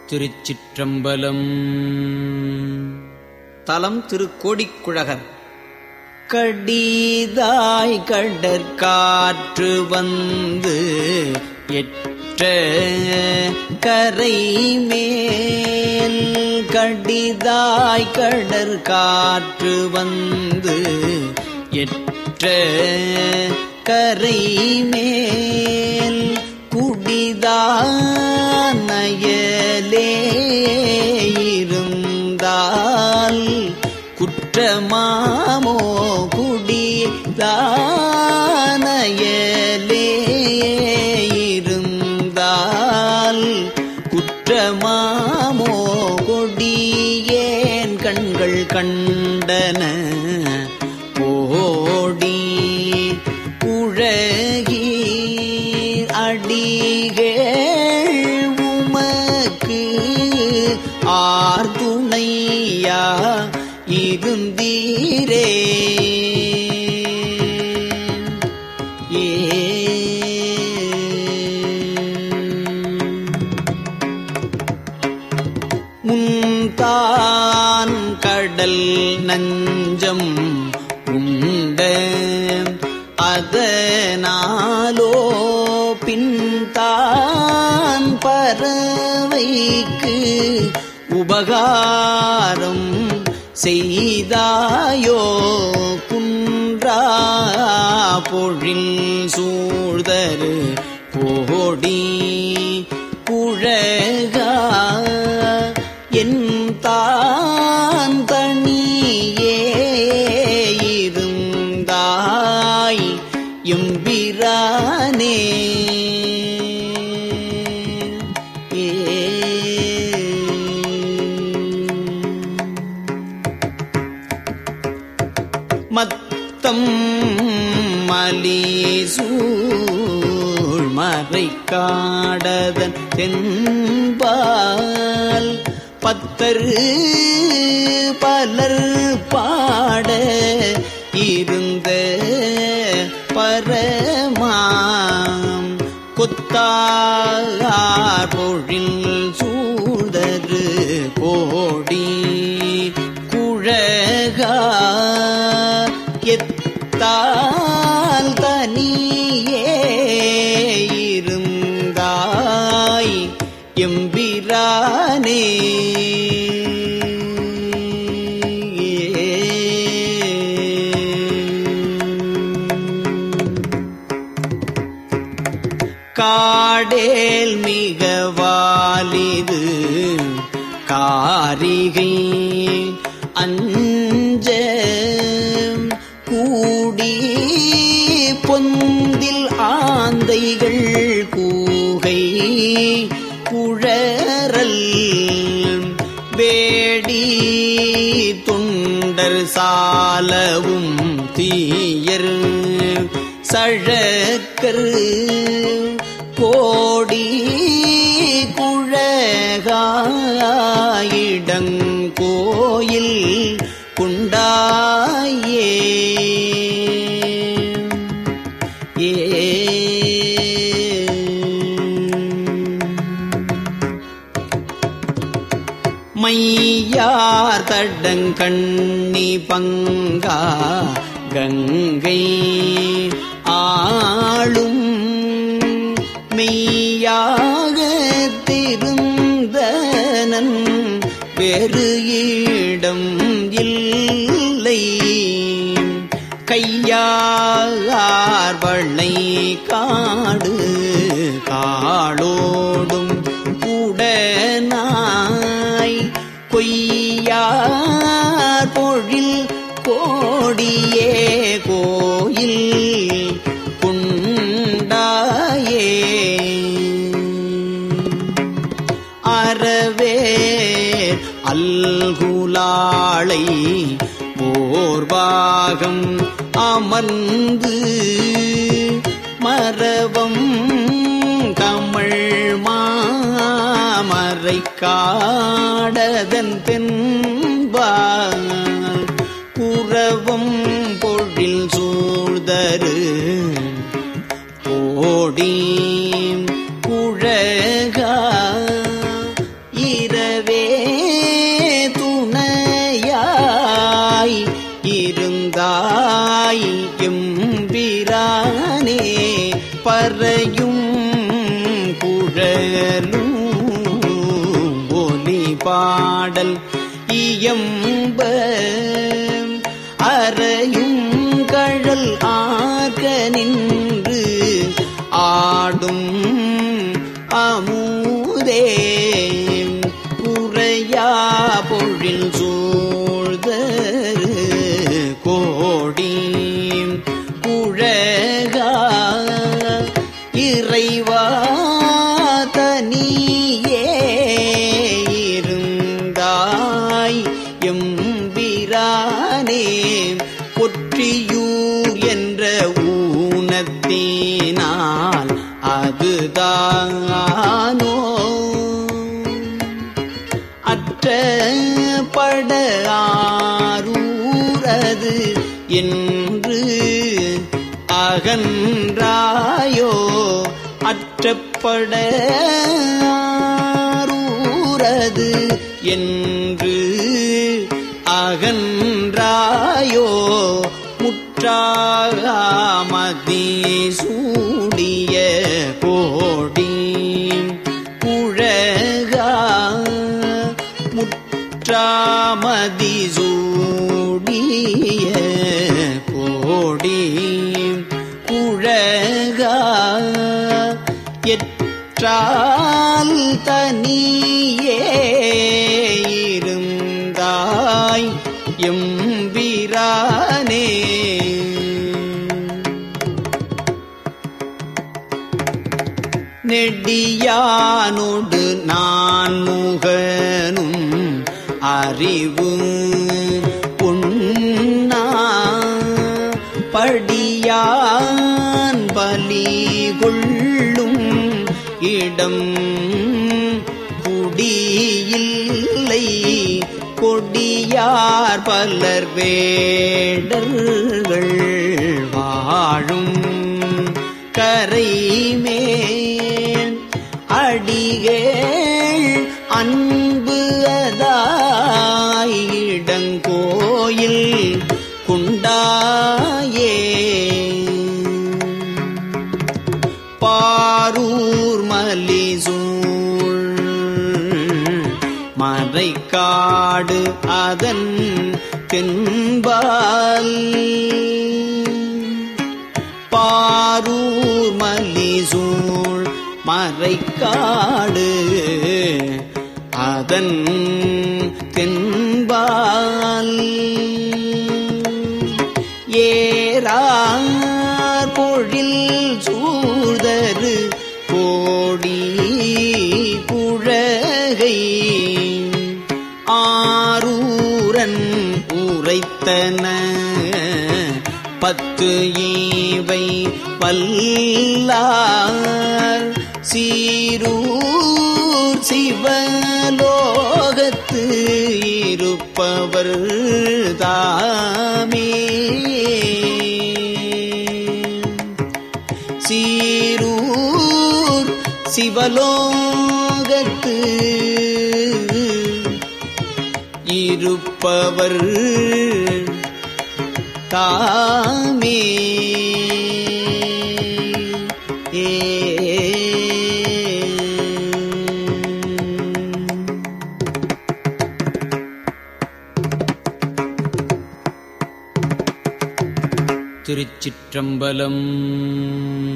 திருச்சிற்றம்பலம் தலம் திரு கோடிக்குழகர் கடிதாய் கடற்காற்று வந்து எற்ற கரை மேல் கடிதாய் கடற்காற்று வந்து எற்ற கரை மேல் குடிதானயலே இருந்தால் குற்றமாமோ குடிதானயலே இருந்தால் குற்றமாமோ கொடியேன் கண்கள் கண்டன ஓடி உழகி அடிகள் உமக்கு ஆர்துணையா இருந்தீரே ஏ முன்தான் கடல் நஞ்சம் உண்ட அதனாலோ பின்தான் பறவைக்கு உபகாரம் செய்தாயோ குன்றா பொழில் சூழ்தரு கோடி குழகா என் தான் தனியே இருந்தாய் எம்பிரானே ஏ மத்தம் மலிசூழ் மறைக்காடதன் தென்பால் பத்தரு பலர் பாட இருந்த பரமாம் கொத்தார் பொழில் சூழ்தரு கோடி குழகா எத்தால் தனியே இருந்தாய் எம்பிரானே காடேல் மிக வாலிது காரிகை அஞ்ச கூடி பொந்தில் ஆந்தைகள் கூகை குழறல் வேடி தொண்டர் சாலவும் தீயர் சழக்கர் கோடி குழகாயிடங்கோயில் குண்டாயே மையார் தடங்கண்ணி பங்கா கங்கை ஆளும் மெய்யாக திருந்தனன் வேறு இடம் இல்லை கையார் வளை காடு காளோடும் உடனாய் கொய்யார் பொழில் கோடியே கோயில் குண்டாயே அறவே அல்குலாளை போர்பாகம் அமர்ந்து மரவம் கமழ் மாமரை காடதன் தென்பால் புறவம் பொழில் சூழ்தரு ஓடி குழகா பாடல் இயம்ப அறையும் கழல் ஆர்க நின்று ஆடும் அமுதே குறையா பொழில் சூழ்தரு கோடி குழகா இறைவா தனியே இருந்தாய் எம்பிரானே பொற்றியூர் என்ற ஊனத்தினால் அதுதானோ அற்ற பட ஆரூரது என்று அகன்றாயோ அற்றப்பட ஆரூரது என்று அகன்றாயோ முற்றாமதி சூடிய கோடி குழகா முற்றாமதி சூடிய கோடி குழகா எற்றால் தனியே இருந்தாய் எம்பிரானே நெடியானோடு நான் முகனும் அறிவு உண்ணா படியான் பலி கொள்ளும் இடம் குடியில்லை கொடியார் பலர் வேடர்கள் வாழும் கரைமேல் அடிகேள் அன்பு அதாயிடங்கோயில் குண்டாயே பாரூர் மலிசூழ் மறைக்காடு அதன் தென்பால் பாரூர் மலிசூழ் மறைக்காடு அதன் தென்பால் ஏறார் பொழில் சூழ்தரு கோடி குழகை ஆரூரன் உரைத்தன பத்து ஈவை வல்லார் சீரூர் சிவலோகத்து இருப்பவர் தாமே சீரூர் சிவலோகத்து இருப்பவர் தாமே ஏ திருச்சிற்றம்பலம்